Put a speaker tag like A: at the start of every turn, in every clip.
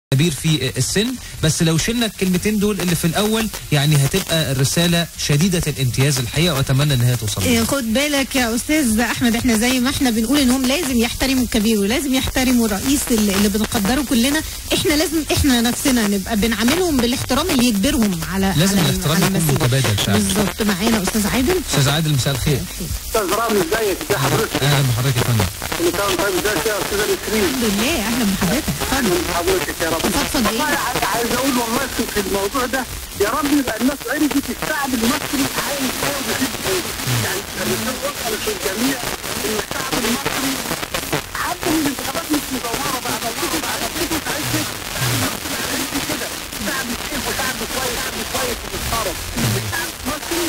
A: كبير في السن بس لو شلنا الكلمتين دول اللي في الاول يعني هتبقى الرساله شديده الامتياز الحقيقه واتمنى ان هي توصل
B: إيه، خد بالك يا استاذ احمد احنا زي ما احنا بنقول انهم لازم يحترموا الكبير ولازم يحترموا الرئيس اللي, اللي بنقدره كلنا احنا لازم احنا نفسنا نبقى بنعاملهم بالاحترام اللي يجبرهم على
A: لازم
B: على
A: الاحترام
B: على
A: يكون
B: المسيرة.
A: متبادل فعلا.
B: بالظبط معانا استاذ عادل
A: استاذ عادل مساء الخير
C: استاذ رامي ازيك ازي حضرتك
A: اهلا بحضرتك يا فندم
C: كل سنه وانت طيب ازيك يا استاذ نسرين
B: الحمد لله اهلا بحضرتك اتفضل
C: من حضرتك يا رب
B: اتفضل
C: والله
B: ايه
C: عايز- عايز اقول والله في- في الموضوع ده يا رب يبقى الناس عرفت الشعب المصري عايز يتجوز في يعني الرساله وصلت للجميع ان الشعب المصري حتى من الانتخابات مش مدوره بعد الله بعد كده عايز كده الشعب المصري عايز كده شعب كيف وشعب كويس شعب كويس ومحترم الشعب المصري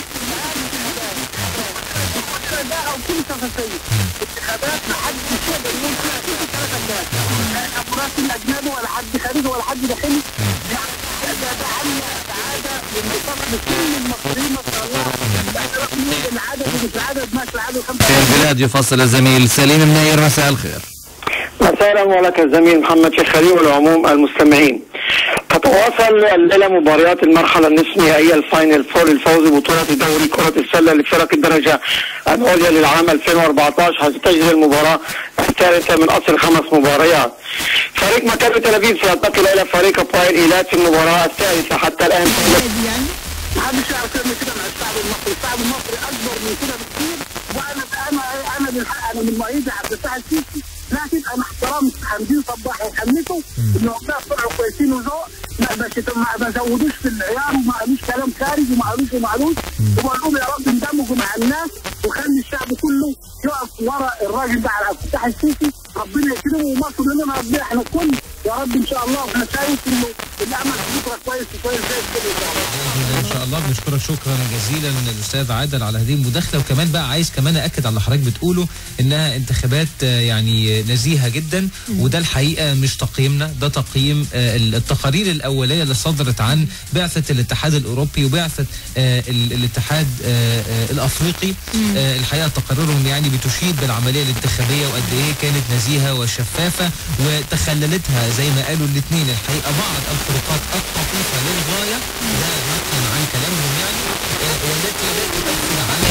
C: الفترة ده او كل شخصيه انتخابات محدش يقدر يقول فيها كده ثلاثة جهات لا ابو راسم اجنبي ولا حد خارجي ولا حد داخلي يعني ده ده عامله سعاده للمصطلح كل المصريين ما شاء الله احنا رغم ان العدد مش العدد ماشي العدد خمسة
D: في البلاد يفصل الزميل سليم الناير مساء الخير
C: مساء ولك الزميل محمد شيخ خليل والعموم المستمعين تتواصل الليلة مباريات المرحلة النصف نهائية الفاينل فور للفوز ببطولة دوري كرة السلة لفرق الدرجة العليا للعام 2014 حيث تجري المباراة الثالثة من أصل خمس مباريات. فريق مكابي تل أبيب سينتقل إلى فريق باير إيلات في المباراة الثالثة حتى الآن
B: عادي يعني
C: محدش يعرف يعمل كده مع الشعب المصري، الشعب المصري اكبر من كده بكتير وانا انا انا بالحق انا من مؤيد عبد الفتاح السيسي لكن انا احترمت حمدين صباح وحميته ان هم طلعوا كويسين وذوق ما بس ما ما زودوش في العيار وما قالوش كلام خارج وما قالوش وما قالوش وبقول لهم يا رب اندمجوا مع الناس وخلي الشعب كله يقف ورا الراجل ده على عبد الفتاح السيسي ربنا يكرمه ومصر لنا ربنا احنا الكل يا رب ان شاء الله احنا شايف انه اللي عمل بكره كويس وكويس زي الكل ان شاء الله
A: ان شاء الله بنشكرك شكرا جزيلا الاستاذ عادل على هذه المداخله وكمان بقى عايز كمان اكد على اللي حضرتك بتقوله انها انتخابات آه، يعني نزيهه جدا وده الحقيقه مش تقييمنا ده تقييم آه، التقارير الاوليه اللي صدرت عن بعثه الاتحاد الاوروبي وبعثه آه، ال- الاتحاد آه، آه، الافريقي آه، الحقيقه تقاريرهم يعني بتشيد بالعمليه الانتخابيه وقد ايه كانت نزيهه وشفافه وتخللتها زي ما قالوا الاثنين الحقيقه بعض الفروقات الطفيفه للغايه ده نقلا عن كلامهم يعني آه، والتي لا تؤثر على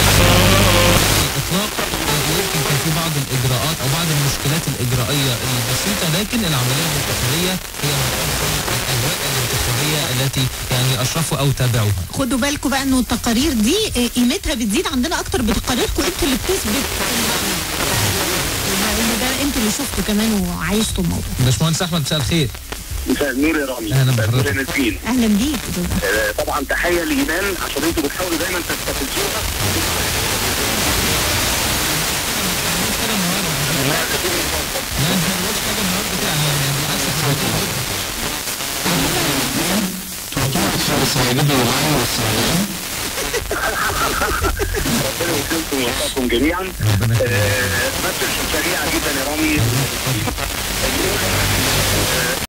A: الاطلاق آه، ويمكن كان في بعض الاجراءات او بعض المشكلات الاجرائيه البسيطه لكن العمليه الانتخابيه هي من افضل الاجواء الانتخابيه التي يعني اشرفوا او تابعوها
B: خدوا بالكم بقى انه التقارير دي آه، قيمتها بتزيد عندنا اكتر بتقاريركم انتوا اللي بتثبت ان ده انتوا اللي شفتوا كمان وعايشتوا الموضوع
A: باشمهندس احمد مساء الخير
C: مساء النور يا رامي
A: أهلا
C: مساء النور يا
A: بحضرتك.
C: نسرين
B: اهلا بيك أستاذ أحمد.
C: آه، طبعا تحيه لايمان عشان انتوا بتحاولوا دايما تستفزوها
A: لا انت ما قلتش حاجه النهارده يعني يعني بالعكس احنا
C: ربنا يكرمكم ويوفقكم جميعا
A: ربنا يخليك.
C: آه، بس سريعه جدا يا رامي